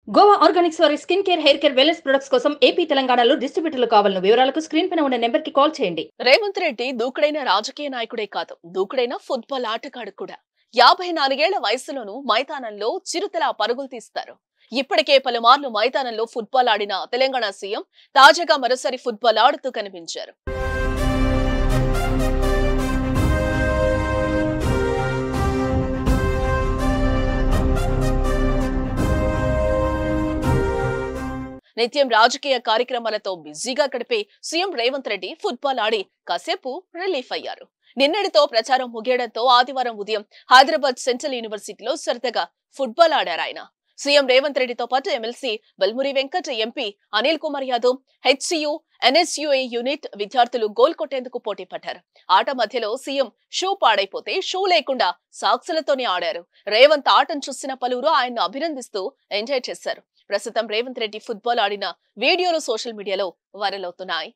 Goa organics వారి skin care hair care wellness products కోసం AP తెలంగాణలో డిస్ట్రిబ్యూటర్లు కావాలను వివరాలకు స్క్రీన్ పైన ఉన్న నెంబర్ కి కాల్ చేయండి రేవంత్ రెడ్డి దూకుడైన రాజకీయ నాయకుడే కాదు దూకుడైన ఫుట్బాల్ ఆటగాడు కూడా యాభై నాలుగేళ్ల వయసులోనూ మైదానంలో చిరుతల పరుగులు తీస్తారు ఇప్పటికే పలుమార్లు మైదానంలో ఫుట్బాల్ ఆడిన తెలంగాణ సీఎం తాజాగా మరోసారి ఫుట్బాల్ ఆడుతూ కనిపించారు నిత్యం రాజకీయ కార్యక్రమాలతో బిజీగా గడిపే సీఎం రేవంత్ రెడ్డి ఫుట్బాల్ ఆడి కాసేపు రిలీఫ్ అయ్యారు నిన్నటితో ప్రచారం ముగియడంతో ఆదివారం ఉదయం హైదరాబాద్ సెంట్రల్ యూనివర్సిటీలో సరదాగా ఫుట్బాల్ ఆడారు ఆయన సీఎం రేవంత్ రెడ్డితో పాటు MLC Balmuri Venkat MP Anil Kumar Yadav HCU NSUA unit విద్యార్థులు గోల్ కొట్టేందుకు పోటీ పడ్డారు ఆట మధ్యలో సీఎం షూ పాడైపోతే షూ లేకుండా సాక్సులతోనే ఆడారు రేవంత్ ఆటను చూసిన పలువురు ఆయన్ను అభినందిస్తూ ఎంజాయ్ చేశారు ప్రస్తుతం రేవంత్ రెడ్డి ఫుట్బాల్ ఆడిన వీడియోలు సోషల్ మీడియాలో వైరల్ అవుతున్నాయి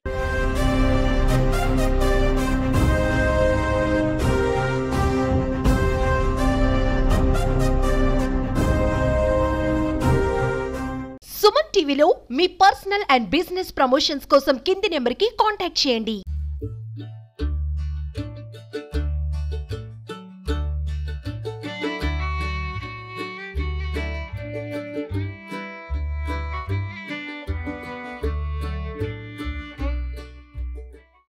సుమన్ టీవీలో మీ పర్సనల్ అండ్ బిజినెస్ ప్రమోషన్స్ కోసం కింది నెంబర్కి కాంటాక్ట్ చేయండి